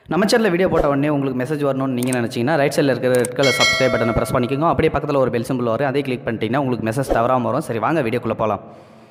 நம்ம சேனலில் வீடியோ போட்ட உடனே உங்களுக்கு மெசேஜ் வரணும்னு நீங்கள் நினச்சிங்கன்னா ரைட் சைடில் இருக்கிற ரெட் கலர் சப்ஸ்கிரைப் பட்டனை ப்ரெஸ் பண்ணிக்கோங்க அப்படியே பக்கத்தில் ஒரு பெல் சிம்பிள் வரும் அதே கிளிக் பண்ணிட்டீங்கன்னா உங்களுக்கு மெசேஜ் தவறாமல் வரும் சரி வாங்க வீடியோக்குள்ளே போகலாம்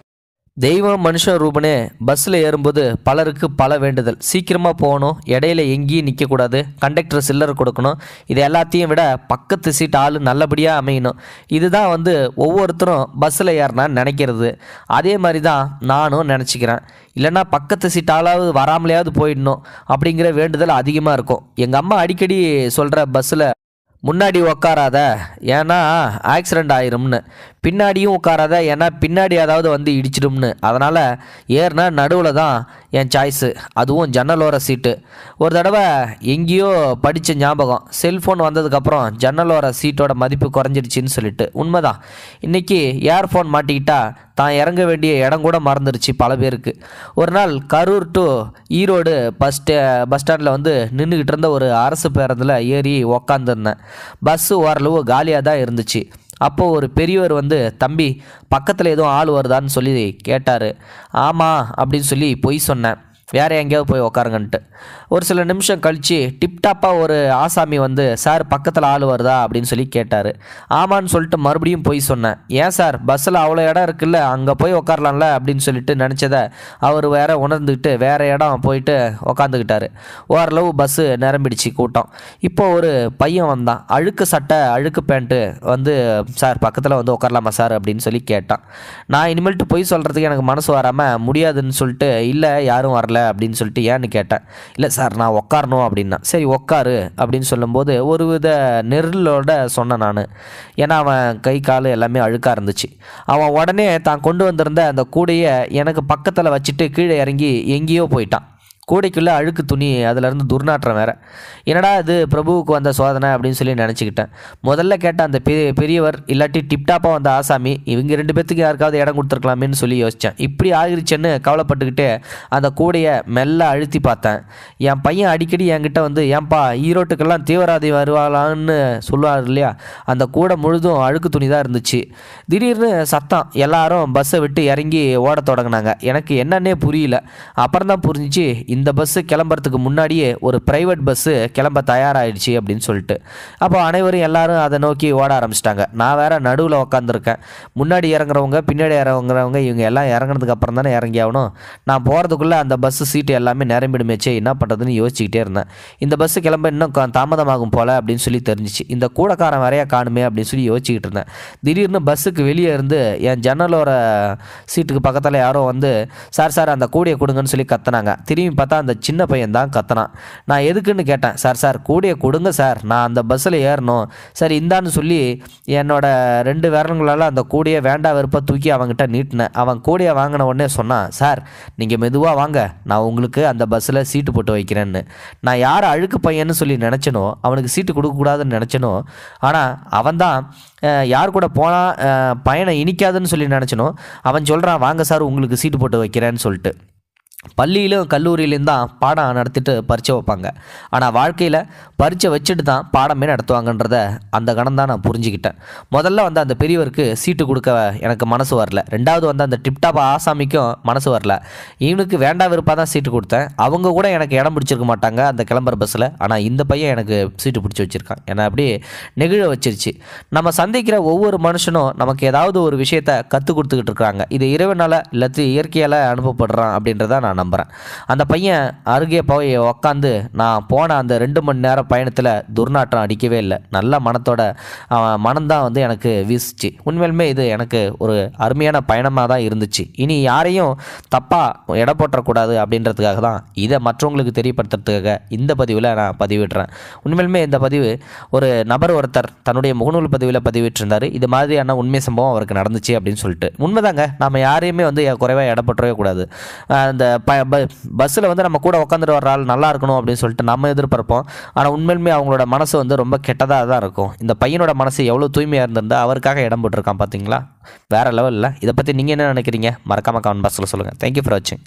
தெய்வம் மனுஷன் ரூபனே பஸ்ஸில் ஏறும்போது பலருக்கு பல வேண்டுதல் சீக்கிரமாக போகணும் இடையில எங்கேயும் நிற்கக்கூடாது கண்டக்டர் சில்லர் கொடுக்கணும் இது எல்லாத்தையும் விட பக்கத்து சீட் ஆள் நல்லபடியாக அமையணும் இதுதான் வந்து ஒவ்வொருத்தரும் பஸ்ஸில் ஏறினான்னு நினைக்கிறது அதே மாதிரி தான் நானும் நினச்சிக்கிறேன் இல்லைன்னா பக்கத்து சீட் ஆளாவது வராமலையாவது போயிடணும் அப்படிங்கிற வேண்டுதல் அதிகமாக இருக்கும் எங்கள் அம்மா அடிக்கடி சொல்கிற பஸ்ஸில் முன்னாடி உக்காராத ஏன்னா ஆக்சிடெண்ட் ஆயிரும்னு பின்னாடியும் உட்காராத ஏன்னா பின்னாடி ஏதாவது வந்து இடிச்சிடும்னு அதனால் ஏறினா நடுவில் தான் என் சாய்ஸு அதுவும் ஜன்னலோர சீட்டு ஒரு தடவை எங்கேயோ படித்த ஞாபகம் செல்ஃபோன் வந்ததுக்கப்புறம் ஜன்னலோர சீட்டோட மதிப்பு குறைஞ்சிடுச்சின்னு சொல்லிட்டு உண்மைதான் இன்றைக்கி ஏர்ஃபோன் மாட்டிக்கிட்டா தான் இறங்க வேண்டிய இடம் கூட மறந்துடுச்சு பல பேருக்கு ஒரு நாள் Karur to Erode bus stay bus ஸ்டாண்டில் வந்து நின்றுக்கிட்டு இருந்த ஒரு அரசு பேருந்தில் ஏறி உக்காந்துருந்தேன் பஸ்ஸு ஓரளவு காலியாக தான் இருந்துச்சு அப்போது ஒரு பெரியவர் வந்து தம்பி பக்கத்தில் எதுவும் ஆள் வருதான்னு சொல்லி கேட்டார் ஆமாம் அப்படின்னு சொல்லி பொய் சொன்னேன் வேறு எங்கேயாவது போய் உக்காருங்கன்ட்டு ஒரு சில நிமிஷம் கழித்து டிப்டாப்பாக ஒரு ஆசாமி வந்து சார் பக்கத்தில் ஆள் வருதா அப்படின்னு சொல்லி கேட்டார் ஆமான்னு சொல்லிட்டு மறுபடியும் போய் சொன்னேன் ஏன் சார் பஸ்ஸில் அவ்வளோ இடம் இருக்குல்ல அங்கே போய் உக்காரலாம்ல அப்படின்னு சொல்லிட்டு நினச்சதை அவர் வேற உணர்ந்துக்கிட்டு வேறு இடம் போயிட்டு உக்காந்துக்கிட்டாரு ஓரளவு பஸ்ஸு நிரம்பிடுச்சு கூட்டம் இப்போ ஒரு பையன் வந்தான் அழுக்கு சட்டை அழுக்கு பேண்ட்டு வந்து சார் பக்கத்தில் வந்து உட்காரலாமா சார் அப்படின்னு சொல்லி கேட்டான் நான் இனிமேல்ட்டு போய் சொல்கிறதுக்கு எனக்கு மனசு வராமல் முடியாதுன்னு சொல்லிட்டு இல்லை யாரும் வரல அப்படின்னு சொல்லிட்டு ஏன்னு கேட்டேன் இல்லை சார் நான் உட்காரணும் அப்படின்னா சரி உட்காரு அப்படின்னு சொல்லும்போது ஒரு வித நெருளோட சொன்னேன் நான் ஏன்னா அவன் கை கால் எல்லாமே அழுக்காக இருந்துச்சு அவன் உடனே தான் கொண்டு வந்திருந்த அந்த கூடையை எனக்கு பக்கத்தில் வச்சுட்டு கீழே இறங்கி எங்கேயோ போயிட்டான் கூடைக்குள்ளே அழுக்கு துணி அதுலேருந்து துர்நாற்றம் வேற என்னடா இது பிரபுவுக்கு வந்த சோதனை அப்படின்னு சொல்லி நினச்சிக்கிட்டேன் முதல்ல கேட்ட அந்த பெரிய பெரியவர் இல்லாட்டி டிப்டாப்பாக வந்த ஆசாமி இவங்க ரெண்டு பேத்துக்கு யாருக்காவது இடம் கொடுத்துருக்கலாமேன்னு சொல்லி யோசித்தேன் இப்படி ஆகிருச்சுன்னு கவலைப்பட்டுக்கிட்டு அந்த கூடையை மெல்ல அழுத்தி பார்த்தேன் என் பையன் அடிக்கடி என்கிட்ட வந்து ஏன்பா ஈரோட்டுக்கெல்லாம் தீவிரவாதி வருவாளான்னு சொல்லுவார் இல்லையா அந்த கூடை முழுதும் அழுக்கு துணி தான் இருந்துச்சு திடீர்னு சத்தம் எல்லாரும் பஸ்ஸை விட்டு இறங்கி ஓட தொடங்கினாங்க எனக்கு என்னன்னே புரியல அப்புறம் தான் புரிஞ்சிச்சு இந்த பஸ்ஸு கிளம்புறதுக்கு முன்னாடியே ஒரு ப்ரைவேட் பஸ்ஸு கிளம்ப தயாராகிடுச்சு அப்படின்னு சொல்லிட்டு அப்போ அனைவரும் எல்லாரும் அதை நோக்கி ஓட ஆரம்பிச்சிட்டாங்க நான் வேற நடுவில் உக்காந்துருக்கேன் முன்னாடி இறங்குறவங்க பின்னாடி இறங்குறவங்க இவங்க எல்லாம் இறங்குனதுக்கு அப்புறம் தானே இறங்கி ஆகணும் நான் போகிறதுக்குள்ளே அந்த பஸ்ஸு சீட்டு எல்லாமே நிரம்பிடுமேச்சே என்ன பண்ணுறதுன்னு யோசிச்சுக்கிட்டே இருந்தேன் இந்த பஸ்ஸு கிளம்ப இன்னும் கா- தாமதமாகும் போல அப்படின்னு சொல்லி தெரிஞ்சிச்சு இந்த கூடக்காரன் வரையா காணுமே அப்படின்னு சொல்லி யோசிச்சுக்கிட்டு இருந்தேன் திடீர்னு பஸ்ஸுக்கு வெளியே இருந்து என் ஜன்னலோர சீட்டுக்கு பக்கத்தில் யாரோ வந்து சார் சார் அந்த கூடையை கொடுங்கன்னு சொல்லி கத்துனாங்க திரும்பி பார்த்தா அந்த சின்ன பையன் தான் கத்துனான் நான் எதுக்குன்னு கேட்டேன் சார் சார் கூடையை கொடுங்க சார் நான் அந்த பஸ்ஸில் ஏறணும் சரி இந்தான்னு சொல்லி என்னோட ரெண்டு விரலுங்களால் அந்த கூடையை வேண்டா வெறுப்பாக தூக்கி அவன்கிட்ட நீட்டினேன் அவன் கூடையை வாங்கின உடனே சொன்னான் சார் நீங்கள் மெதுவாக வாங்க நான் உங்களுக்கு அந்த பஸ்ஸில் சீட்டு போட்டு வைக்கிறேன்னு நான் யார் அழுக்கு பையன்னு சொல்லி நினச்சனோ அவனுக்கு சீட்டு கொடுக்கக்கூடாதுன்னு நினச்சனோ ஆனால் அவன்தான் அஹ், யார் கூட போனால் பயணம் இனிக்காதுன்னு சொல்லி நினச்சனோ அவன் சொல்கிறான் வாங்க சார் உங்களுக்கு சீட்டு போட்டு வைக்கிறேன்னு சொல்லிட்டு பள்ளியிலும் கல்லூரியிலும் தான் பாடம் நடத்திட்டு பரீட்சை வைப்பாங்க ஆனால் வாழ்க்கையில் பரீட்சை வச்சுட்டு தான் பாடமே நடத்துவாங்கன்றத அந்த கணம் தான் நான் புரிஞ்சுக்கிட்டேன் முதல்ல வந்து அந்த பெரியவருக்கு சீட்டு கொடுக்க எனக்கு மனசு வரல ரெண்டாவது வந்து அந்த டிப்டாப் ஆசாமிக்கும் மனசு வரல இவனுக்கு வேண்டா விருப்பாக தான் சீட்டு கொடுத்தேன் அவங்க கூட எனக்கு இடம் பிடிச்சிருக்க மாட்டாங்க அந்த கிளம்புற பஸ்ஸில் ஆனால் இந்த பையன் எனக்கு சீட்டு பிடிச்சி வச்சுருக்கான் என்னை அப்படியே நெகிழ வச்சிருச்சு நம்ம சந்திக்கிற ஒவ்வொரு மனுஷனும் நமக்கு ஏதாவது ஒரு விஷயத்த கற்றுக் கொடுத்துக்கிட்டு இருக்காங்க இது இறைவனால் இல்லாட்டி இயற்கையால் அனுப்பப்படுறான் அப்படின்றத நான் நம்புகிறேன் அந்த பையன் அருகே போய் உக்காந்து நான் போன அந்த ரெண்டு மணி நேரம் பயணத்தில் துர்நாற்றம் அடிக்கவே இல்லை நல்ல மனத்தோட அவன் மனம்தான் வந்து எனக்கு வீசுச்சு உண்மையிலுமே இது எனக்கு ஒரு அருமையான பயணமாக தான் இருந்துச்சு இனி யாரையும் தப்பாக எடை போட்டக்கூடாது அப்படின்றதுக்காக தான் இதை மற்றவங்களுக்கு தெரியப்படுத்துறதுக்காக இந்த பதிவில் நான் பதிவிடுறேன் உண்மையிலுமே இந்த பதிவு ஒரு நபர் ஒருத்தர் தன்னுடைய முகநூல் பதிவில் பதிவிட்டிருந்தார் இது மாதிரியான உண்மை சம்பவம் அவருக்கு நடந்துச்சு அப்படின்னு சொல்லிட்டு உண்மைதாங்க நம்ம யாரையுமே வந்து குறைவாக எடை போட்டவே கூடாது அஹ் அந்த ப பஸ்ஸில் வந்து நம்ம கூட உட்காந்துட்டு வர ஆள் நல்லா இருக்கணும் அப்படின்னு சொல்லிட்டு நம்ம எதிர்பார்ப்போம் ஆனால் உண்மையிலுமே அவங்களோட மனசு வந்து ரொம்ப கெட்டதாக தான் இருக்கும் இந்த பையனோட மனசு எவ்வளோ தூய்மையாக இருந்திருந்தா அவருக்காக இடம் போட்டிருக்கான் பார்த்தீங்களா வேறு லெவலில் இதை பற்றி நீங்கள் என்ன நினைக்கிறீங்க மறக்காம கமெண்ட் பாக்ஸில் சொல்லுங்கள் தேங்க்யூ ஃபார் வாட்சிங்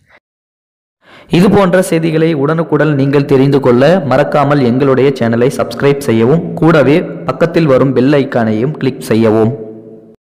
இது போன்ற செய்திகளை உடனுக்குடன் நீங்கள் தெரிந்து கொள்ள மறக்காமல் எங்களுடைய சேனலை சப்ஸ்கிரைப் செய்யவும் கூடவே பக்கத்தில் வரும் பெல் ஐக்கானையும் கிளிக் செய்யவும்